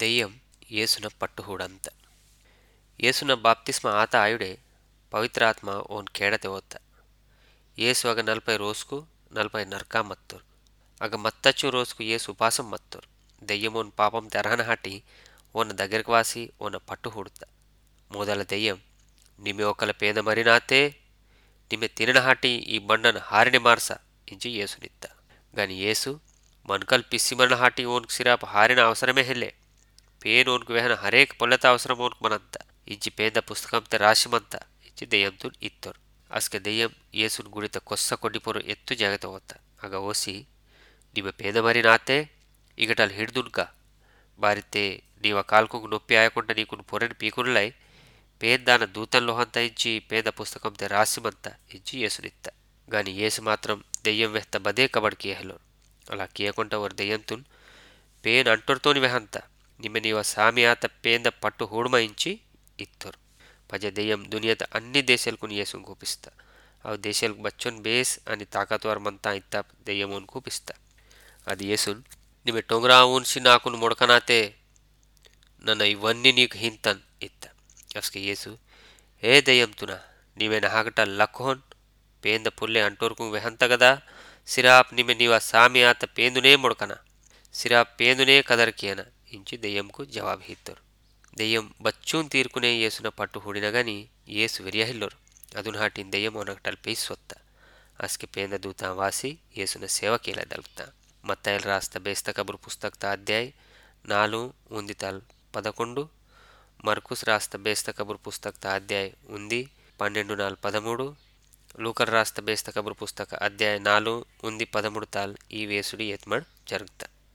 ದೆಯ್ಯಂ ಯೇಸುನ ಪಟ್ಟುಹೂಡಂತ ಯೇಸುನ ಬಾಪ್ತಿಸ್ಮ ಆತ ಆಯುಡೆ పవిత్రాత్మ ఓన్ కేడತೆ ಓತ್ತ ಏಸು ಅಗ ನಲ್ಪೈ ರೋಸ್ಕು ನಲ್ಪೈ ನರ್ಕ ಮತ್ತೋರು ಅಗ ಮತ್ತಚ್ಚು ರೋಸ್ಕು ಏಸು ಉಪಾసం మత్తోరు దెయ్యం ఓన్ పాపం తెరహన హటి ఓన దగ్గరికి వాసి ఓన పట్టు హుడుత మొదల దెయ్యం నిమె ఒకల పేద మరినాతే నిమె తినన హటి ఈ బండను హారిని మార్స ఇంచి యేసునిత్త గాని యేసు మనుకల్ పిస్సిమరణ హాటి ఓన్కు సిరాప హారిన అవసరమే హెల్లే పేన్ ఓన్కు వెహన హరేక పొల్లత అవసరం ఓన్కు మనంత ఇంచి పేద పుస్తకంత రాశిమంత ఇంచి దెయ్యంతో ఇత్తరు ಅಸ್ಕೆ ದೆಯ್ಯಂ ಯೇಸುನ್ ಗುಡಿತ ಕೊಸ್ಸ ಕೊಡ್ಡಿಪೊರು ಎತ್ತು ಜಾಗತ ಓತ್ತ ಆಗ ಓಸಿ ನಿಮ್ಮ ಪೇದ ಮರಿ ನಾತೆ ಈಗಟಲ್ ಹಿಡ್ದುನ್ಕ ಬಾರಿತ್ತೆ ನೀವ ಕಾಲ್ಕೊಂಗ್ ನೊಪ್ಪಿ ಆಯಕೊಂಡ ನೀಕುನ್ ಪೊರೆನ್ ಪೀಕುನ್ಲೈ పేదాన దూతంలో హంత ఇంచి పేద పుస్తకంతే రాసిమంత ఇంచి యేసునిత్త గాని యేసు మాత్రం దెయ్యం వెహత బదే కబడికి ఎహలోరు అలా కీయకుంట వర్ దెయ్యంతున్ పేన్ అంటొర్తోని వెహంత నిమ్మె నీవ సామియాత పేంద పట్టు హూడుమ ఇంచి ఇత్తరు పజ దెయ్యం దునియత అన్ని దేశాలకు యేసును కూపిస్తా అవి దేశాలకు బచ్చొన్ బేస్ అని తాకత్వర్ మంతా ఇత్త దెయ్యమోన్ కూపిస్తా అది యేసున్ నిమె టొంగరా ఊన్సి నాకును మొడకనాతే నన్న ఇవన్నీ నీకు హింతన్ ఇత్త అస్కే యేసు ఏ దెయ్యంతున నీవే నహాగట లక్కోన్ పేంద పుల్లె అంటోర్కు వెహంత గదా సిరాప్ నిమె నీవ సామియాత పేందునే మొడకన సిరాప్ పేందునే కదర్కియన ఇంచి దెయ్యంకు జవాబు హిత్తరు దెయ్యం బచ్చూన్ తీర్కునే యేసున పట్టు హూడిన గాని యేసు వెరియహిల్లోరు అదున్ ಹಾಟಿನ್ ದೆಯ್ಯಂ ಅವನಗಟಲ್ ಪೇಯ್ಸೊತ್ತ ಅಸ್ಕೆ ಪೇಂದ ದೂತ ವಾಸಿ ಯೇಸುನ ಸೇವ ಕೇಲ ದಲ್ಕ್ತ మత్తైల్ రాస్త బేస్త కబురు పుస్తక అధ్యాయ్ నాలు ఉందితాల్ పదకొండు మర్కుస్ రాస్త బేస్త కబురు పుస్తక అధ్యాయ్ ఉంది పన్నెండు నాలుగు పదమూడు లూకర్ రాస్త బేస్త కబురు పుస్తక అధ్యాయ్ నాలు ఉంది పదమూడు తాల్ ఈ వేసుడి ఎత్మడ్ జరుగుతా